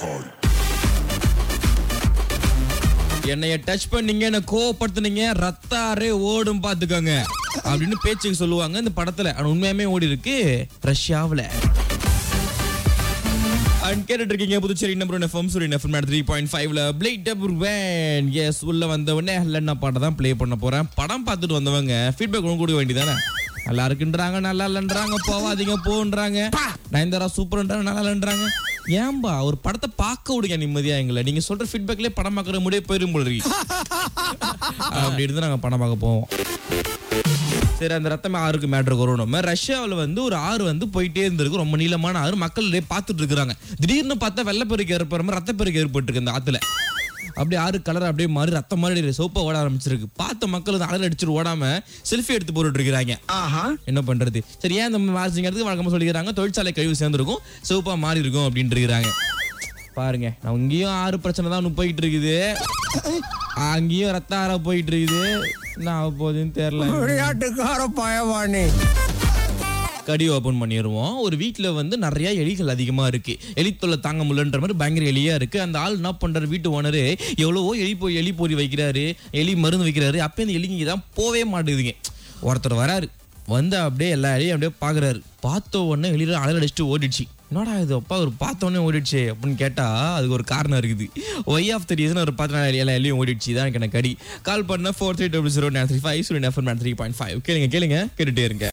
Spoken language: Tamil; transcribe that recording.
என்னைய டச் பண்ணீங்க என்ன கோவப்படுத்துனீங்க ரத்தாரே ஓடும் பாத்துக்கோங்க அப்படின்னு பேச்சுக்கு சொல்லுவாங்க இந்த படத்துல ஆனா உண்மையாமே ஓடி இருக்கு ரஷ்யாவுல அண்ட் கேட்டுட்டு இருக்கீங்க Puducherry number FM Suriyan FM three point ஃபைவ்ல பிளேட் டபுள் வேன் எஸ் உள்ள வந்தவொடனே இல்லைன்னா பாட்டை தான் ப்ளே பண்ண போறேன் படம் பார்த்துட்டு வந்தவங்க ஃபீட்பேக் ஒன்று கொடுக்க வேண்டியதானே நல்லா இருக்குன்றாங்க நல்லா இல்லைன்றாங்க போவாதீங்க போன்றாங்க நயன்தாரா சூப்பர்ன்றாங்க நல்லா இல்லைன்றாங்க ஏன்பா ஒரு படத்தை பார்க்க விடுங்க நிம்மதியா எங்களை நீங்க சொல்ற ஃபீட்பேக்லயே படம் பார்க்குற முடியே போயிரும் போல இருக்கு. அப்படி இருந்து நாங்க படம் பார்க்க போவோம் சரி அந்த ரத்தம் ஆறுக்கு மேட்ரு வரணும் ரஷ்யாவில் வந்து ஒரு ஆறு வந்து போயிட்டே இருந்திருக்கு ரொம்ப நீளமான ஆறு மக்கள் நிறைய பார்த்துட்டு இருக்கிறாங்க திடீர்னு பார்த்தா வெள்ளப்பெருக்கு ஏற்படுற மாதிரி ரத்தப்பெருக்கு ஏற்பட்டுருக்கு இந்த ஆத்துல அப்படியே ஆறு கலர் அப்படியே மாறி ரத்தம் மாதிரி சோப்பா ஓட ஆரம்பிச்சிருக்கு பார்த்த மக்கள் வந்து அலர் அடிச்சுட்டு ஓடாம செல்ஃபி எடுத்து போட்டுட்டு இருக்கிறாங்க என்ன பண்றது சரி ஏன் இந்த மாசிங்கிறதுக்கு வழக்கமா சொல்லிக்கிறாங்க தொழிற்சாலை கழிவு சேர்ந்துருக்கும் சிவப்பா மாறி இருக்கும் அப்படின்ட்டு இருக்கிறாங்க பாருங்க நான் இங்கேயும் ஆறு பிரச்சனை தான் ஒண்ணு போயிட்டு இருக்குது அங்கேயும் ரத்த ஆற போயிட்டு இருக்குது என்ன ஆக போகுதுன்னு தெரியல விளையாட்டுக்கார பயவானி கடி ஓபன் பண்ணிடுவோம் ஒரு வீட்ல வந்து நிறைய எலிகள் அதிகமா இருக்கு எலி தொல்லை தாங்க முடியலன்ற மாதிரி பயங்கர எலியா இருக்கு அந்த ஆள் என்ன பண்றாரு வீட்டு ஓனரு எவ்வளவோ எலி போய் எலி பொறி வைக்கிறாரு எலி மருந்து வைக்கிறாரு அப்ப இந்த எலிங்க தான் போவே மாட்டேங்குதுங்க ஒருத்தர் வராரு வந்து அப்படியே எல்லா எலியும் அப்படியே பாக்குறாரு பார்த்த உடனே எலியில அழல் அடிச்சுட்டு ஓடிடுச்சு என்னடா இது அப்பா ஒரு பார்த்த உடனே ஓடிடுச்சு அப்படின்னு கேட்டா அதுக்கு ஒரு காரணம் இருக்குது ஒய் ஆஃப் த ரீசன் ஒரு பார்த்து நாள் எல்லா எலியும் ஓடிடுச்சு தான் எனக்கு கடி கால் பண்ண four three double zero nine three five three point five கேளுங்க கேளுங்க கேட்டுட்டே இருங்க